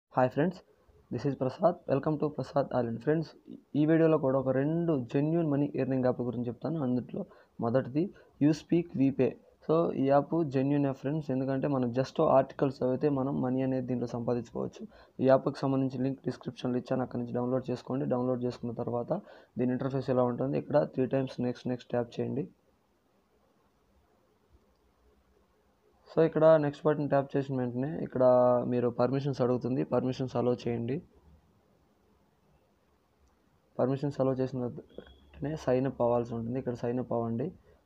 hi friends this is Prasad welcome to Prasad island friends ఈ వీడియోలో కూడా ఒక రెండు జెన్యున్ మనీ ఎర్నింగ్ యాప్ గురించి చెప్తాను అందులో మొదటిది యూ స్పీక్ వీపే సో ఈ యాప్ జెన్యున్ యాప్ ఫ్రెండ్స్ ఎందుకంటే మనం జస్ట్ ఆర్టికల్స్ చదివితే మనం మనీ అనేది దీంట్లో సంపాదించుకోవచ్చు ఈ యాప్కి సంబంధించి లింక్ డిస్క్రిప్షన్లో ఇచ్చాను అక్కడి నుంచి డౌన్లోడ్ చేసుకోండి డౌన్లోడ్ చేసుకున్న తర్వాత దీని ఇంటర్ఫేస్ ఎలా ఉంటుంది ఇక్కడ three times next next tap చేయండి సో ఇక్కడ నెక్స్ట్ బటన్ ట్యాప్ చేసిన వెంటనే ఇక్కడ మీరు పర్మిషన్స్ అడుగుతుంది పర్మిషన్స్ అలో చేయండి పర్మిషన్స్ అలో చేసిన వెంటనే సైన్ అప్ అవ్వాల్సి ఉంటుంది ఇక్కడ సైన్ అప్ అవ్వండి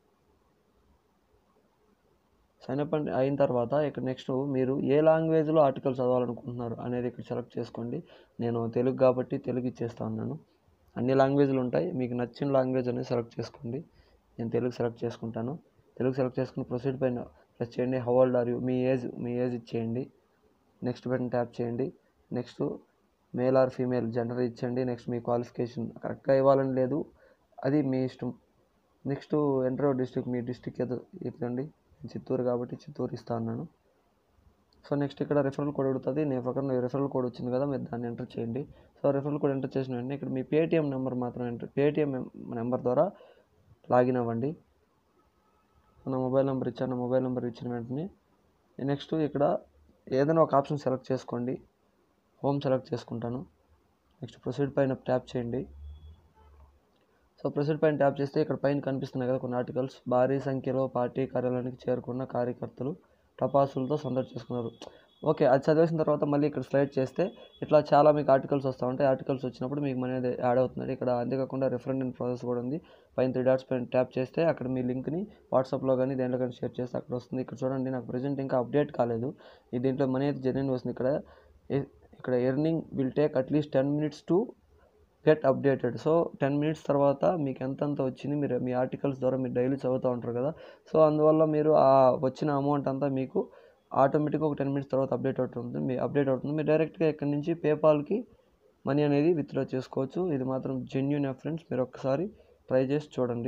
సైన్ అప్ అంటే అయిన తర్వాత ఇక్కడ నెక్స్ట్ మీరు ఏ లాంగ్వేజ్లో ఆర్టికల్ చదవాలనుకుంటున్నారు అనేది ఇక్కడ సెలెక్ట్ చేసుకోండి నేను తెలుగు కాబట్టి తెలుగు ఇచ్చేస్తా ఉన్నాను అన్ని లాంగ్వేజ్లు ఉంటాయి మీకు నచ్చిన లాంగ్వేజ్ అనేది సెలెక్ట్ చేసుకోండి నేను తెలుగు సెలెక్ట్ చేసుకుంటాను తెలుగు సెలెక్ట్ చేసుకుని ప్రొసీడ్ పైన ప్రెస్ చేయండి హౌ ఓల్డ్ ఆర్ యూ మీ ఏజ్ మీ ఏజ్ ఇచ్చేయండి నెక్స్ట్ బటన్ ట్యాప్ చేయండి next male or female gender ఇచ్చండి నెక్స్ట్ మీ క్వాలిఫికేషన్ కరెక్ట్గా ఇవ్వాలని లేదు అది మీ ఇష్టం నెక్స్ట్ ఎంటర్ డిస్ట్రిక్ట్ మీ డిస్ట్రిక్ట్ ఏదో ఇవ్వండి చిత్తూరు కాబట్టి చిత్తూరు ఇస్తా అన్నాను సో నెక్స్ట్ ఇక్కడ రెఫరల్ కోడ్ అడుగుతుంది నేను ప్రకారం రెఫరల్ కోడ్ వచ్చింది కదా మీరు దాన్ని ఎంటర్ చేయండి సో రెఫరల్ కోడ్ ఎంటర్ చేసిన వెంటనే ఇక్కడ మీ పేటిఎం నెంబర్ మాత్రం ఎంటర్ పేటిఎం నెంబర్ ద్వారా లాగిన్ అవ్వండి నా మొబైల్ నెంబర్ ఇచ్చాను మొబైల్ నెంబర్ ఇచ్చిన వెంటనే నెక్స్ట్ ఇక్కడ ఏదైనా ఒక ఆప్షన్ సెలెక్ట్ చేసుకోండి హోమ్ సెలెక్ట్ చేసుకుంటాను నెక్స్ట్ ప్రొసీడ్ పైన ట్యాప్ చేయండి సో ప్రొసీడ్ పైన ట్యాప్ చేస్తే ఇక్కడ పైన కనిపిస్తున్నాయి కదా కొన్ని ఆర్టికల్స్ భారీ సంఖ్యలో పార్టీ కార్యాలయానికి చేరుకున్న కార్యకర్తలు టపాసులతో సందడి చేసుకున్నారు ఓకే అది చదివేసిన తర్వాత మళ్ళీ ఇక్కడ స్లైడ్ చేస్తే ఇట్లా చాలా మీకు ఆర్టికల్స్ వస్తూ ఉంటాయి ఆర్టికల్స్ వచ్చినప్పుడు మీకు మనీ అనేది యాడ్ అవుతుంది ఇక్కడ అంతేకాకుండా రిఫరెండ్ ఇన్ ప్రాసెస్ కూడా ఉంది పైన త్రీ డాట్స్ పైన ట్యాప్ చేస్తే అక్కడ మీ లింక్ని వాట్సాప్లో కానీ దేంట్లో కానీ షేర్ చేస్తే అక్కడ వస్తుంది ఇక్కడ చూడండి నాకు ప్రజెంట్ ఇంకా అప్డేట్ కాలేదు ఈ దీంట్లో మనీ అయితే జెన్యున్ వస్తుంది ఇక్కడ ఇక్కడ earning will take at least ten minutes to get updated so ten minutes తర్వాత మీకు ఎంతంత వచ్చింది మీరు మీ ఆర్టికల్స్ ద్వారా మీరు డైలీ చదువుతూ ఉంటారు కదా సో అందువల్ల మీరు ఆ వచ్చిన అమౌంట్ అంతా మీకు ఆటోమేటిక్గా ఒక టెన్ మినిట్స్ తర్వాత అప్డేట్ అవుతుంది మీ అప్డేట్ అవుతుంది మీరు డైరెక్ట్గా ఇక్కడ నుంచి పేపాల్కి మనీ అనేది విత్డ్రా చేసుకోవచ్చు ఇది మాత్రం జెన్యున్ యాప్ ఫ్రెండ్స్ మీరు ఒక్కసారి ట్రై చేసి చూడండి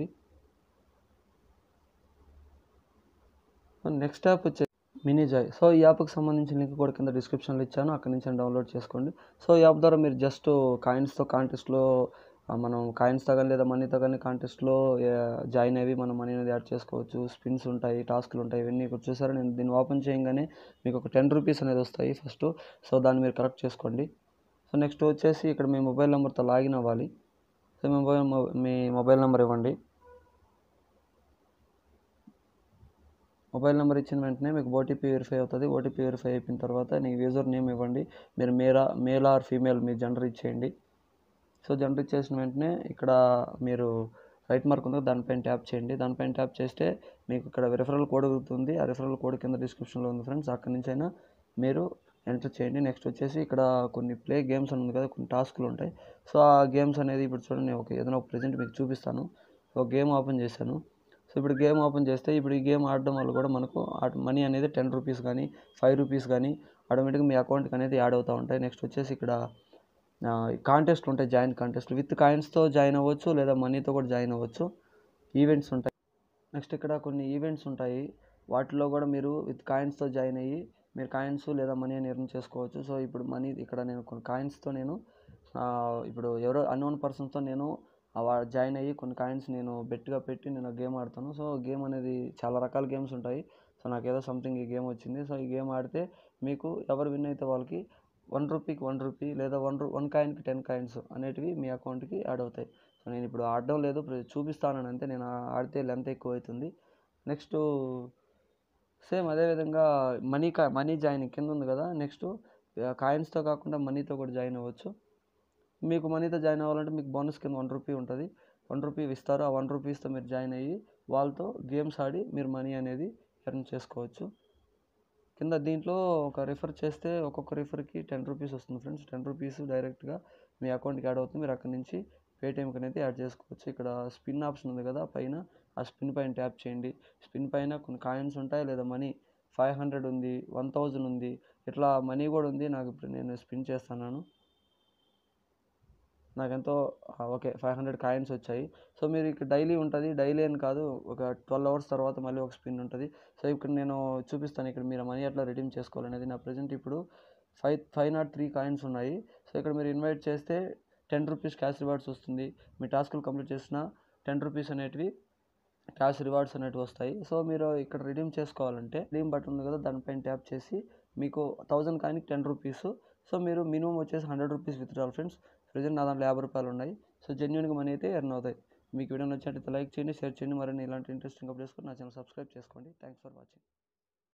నెక్స్ట్ యాప్ వచ్చే మినీ జాయ్ సో ఈ యాప్కి సంబంధించిన లింక్ కూడా కింద డిస్క్రిప్షన్లో ఇచ్చాను అక్కడ నుంచి డౌన్లోడ్ చేసుకోండి సో ఈ యాప్ ద్వారా మీరు జస్ట్ కాయిన్స్తో కాంటెస్ట్లో మనం కాయిన్స్తో కానీ లేదా మనీతో కానీ కాంటెస్ట్లో జాయిన్ అయ్యి మనం మనీ అనేది యాడ్ చేసుకోవచ్చు స్పిన్స్ ఉంటాయి టాస్క్లు ఉంటాయి ఇవన్నీ ఇక్కడ చూసారా నేను దీన్ని ఓపెన్ చేయగానే మీకు ఒక టెన్ రూపీస్ అనేది వస్తాయి ఫస్ట్ సో దాన్ని మీరు కరెక్ట్ చేసుకోండి సో నెక్స్ట్ వచ్చేసి ఇక్కడ మీ మొబైల్ నెంబర్తో లాగిన్ అవ్వాలి సో మీ మొబైల్ మీ మొబైల్ నెంబర్ ఇవ్వండి మొబైల్ నెంబర్ ఇచ్చిన వెంటనే మీకు ఓటీపీ వెరిఫై అవుతుంది ఓటీపీ వెరిఫై అయిపోయిన తర్వాత నీకు యూజర్ నేమ్ ఇవ్వండి మీరు మేరా మేల్ ఆర్ ఫీమేల్ మీ జెండర్ ఇచ్చేయండి సో జెండర్ ఇచ్చేసిన వెంటనే ఇక్కడ మీరు రైట్ మార్క్ ఉంది దానిపైన ట్యాప్ చేయండి దానిపైన ట్యాప్ చేస్తే మీకు ఇక్కడ రిఫరల్ కోడ్ అవుతుంది ఆ రిఫరల్ కోడ్ కింద డిస్క్రిప్షన్లో ఉంది ఫ్రెండ్స్ అక్కడి నుంచి అయినా మీరు ఎంటర్ చేయండి నెక్స్ట్ వచ్చేసి ఇక్కడ కొన్ని ప్లే గేమ్స్ అని ఉంది కదా కొన్ని టాస్క్లు ఉంటాయి సో ఆ గేమ్స్ అనేది ఇప్పుడు చూడండి ఒక ఏదైనా ఒక ప్రజెంట్ మీకు చూపిస్తాను ఒక గేమ్ ఓపెన్ చేశాను సో ఇప్పుడు గేమ్ ఓపెన్ చేస్తే ఇప్పుడు ఈ గేమ్ ఆడడం వల్ల కూడా మనకు మనీ అనేది టెన్ రూపీస్ కానీ ఫైవ్ రూపీస్ కానీ ఆటోమేటిక్గా మీ అకౌంట్కి అనేది యాడ్ అవుతూ ఉంటాయి నెక్స్ట్ వచ్చేసి ఇక్కడ కాంటెస్ట్ ఉంటాయి జాయిన్ కాంటెస్ట్ విత్ కాయిన్స్తో జాయిన్ అవ్వచ్చు లేదా మనీతో కూడా జాయిన్ అవ్వచ్చు ఈవెంట్స్ ఉంటాయి నెక్స్ట్ ఇక్కడ కొన్ని ఈవెంట్స్ ఉంటాయి వాటిలో కూడా మీరు విత్ కాయిన్స్తో జాయిన్ అయ్యి మీరు కాయిన్స్ లేదా మనీ అని ఎర్న్ చేసుకోవచ్చు సో ఇప్పుడు మనీ ఇక్కడ నేను కొన్ని కాయిన్స్తో నేను ఇప్పుడు ఎవరో అన్నోన్ పర్సన్స్తో నేను జాయిన్ అయ్యి కొన్ని కాయిన్స్ నేను బెట్గా పెట్టి నేను గేమ్ ఆడతాను సో గేమ్ అనేది చాలా రకాల గేమ్స్ ఉంటాయి సో నాకు ఏదో సంథింగ్ ఈ గేమ్ వచ్చింది సో ఈ గేమ్ ఆడితే మీకు ఎవరు విన్ అయితే వాళ్ళకి వన్ రూపీకి వన్ రూపీ లేదా వన్ రూ వన్ కాయిన్కి టెన్ కాయిన్స్ అనేటివి మీ అకౌంట్కి యాడ్ అవుతాయి సో నేను ఇప్పుడు ఆడడం లేదు చూపిస్తాను అంతే నేను ఆడితే లెంత్ ఎక్కువ అవుతుంది నెక్స్ట్ సేమ్ అదేవిధంగా మనీ కా మనీ జాయిన్ కింద ఉంది కదా నెక్స్ట్ కాయిన్స్తో కాకుండా మనీతో కూడా జాయిన్ అవ్వచ్చు మీకు మనీతో జాయిన్ అవ్వాలంటే మీకు బోనస్ కింద వన్ రూపీ ఉంటుంది వన్ రూపీ ఇస్తారు ఆ వన్ రూపీస్తో మీరు జాయిన్ అయ్యి వాళ్ళతో గేమ్స్ ఆడి మీరు మనీ అనేది ఎర్న్ చేసుకోవచ్చు కింద దీంట్లో ఒక రిఫర్ చేస్తే ఒక్కొక్క రిఫర్కి టెన్ రూపీస్ వస్తుంది ఫ్రెండ్స్ టెన్ రూపీస్ డైరెక్ట్గా మీ అకౌంట్కి యాడ్ అవుతుంది మీరు అక్కడ నుంచి పేటిఎంకి అనేది యాడ్ చేసుకోవచ్చు ఇక్కడ స్పిన్ ఆప్షన్ ఉంది కదా పైన ఆ స్పిన్ పైన ట్యాప్ చేయండి స్పిన్ పైన కొన్ని కాయిన్స్ ఉంటాయి లేదా మనీ ఫైవ్ హండ్రెడ్ ఉంది వన్ థౌజండ్ ఉంది ఇట్లా మనీ కూడా ఉంది నాకు ఇప్పుడు నేను స్పిన్ చేస్తున్నాను నాకు ఎంతో ఓకే ఫైవ్ హండ్రెడ్ కాయిన్స్ వచ్చాయి సో మీరు ఇక్కడ డైలీ ఉంటుంది డైలీ అని కాదు ఒక ట్వెల్వ్ అవర్స్ తర్వాత మళ్ళీ ఒక స్పిన్ ఉంటుంది సో ఇక్కడ నేను చూపిస్తాను ఇక్కడ మీరు మనీ ఎట్లా రిడీమ్ చేసుకోవాలనేది నా ప్రజెంట్ ఇప్పుడు five five nought three coins ఉన్నాయి సో ఇక్కడ మీరు ఇన్వైట్ చేస్తే టెన్ రూపీస్ క్యాష్ రివార్డ్స్ వస్తుంది మీ టాస్క్లు కంప్లీట్ చేసిన టెన్ రూపీస్ అనేటివి క్యాష్ రివార్డ్స్ అనేటివి వస్తాయి సో మీరు ఇక్కడ రిడీమ్ చేసుకోవాలంటే రిడీమ్ బటన్ ఉంది కదా దానిపైన ట్యాప్ చేసి మీకు థౌజండ్ కాయిన్కి టెన్ రూపీస్ సో మీరు మినిమం వచ్చేసి hundred rupees withdrawal friends present నా దాంట్లో యాభై రూపాయలు ఉన్నాయి సో జెన్యున్గా మనీ అయితే ఎర్న్ అవుతాయి మీకు వీడియో నచ్చినట్లయితే లైక్ చేయండి షేర్ చేయండి మరిన్ని ఇలాంటి ఇంట్రెస్టింగ్ అప్డేట్స్ కూడా నా ఛానల్ సబ్స్క్రైబ్ చేసుకోండి థ్యాంక్స్ ఫర్ వాచింగ్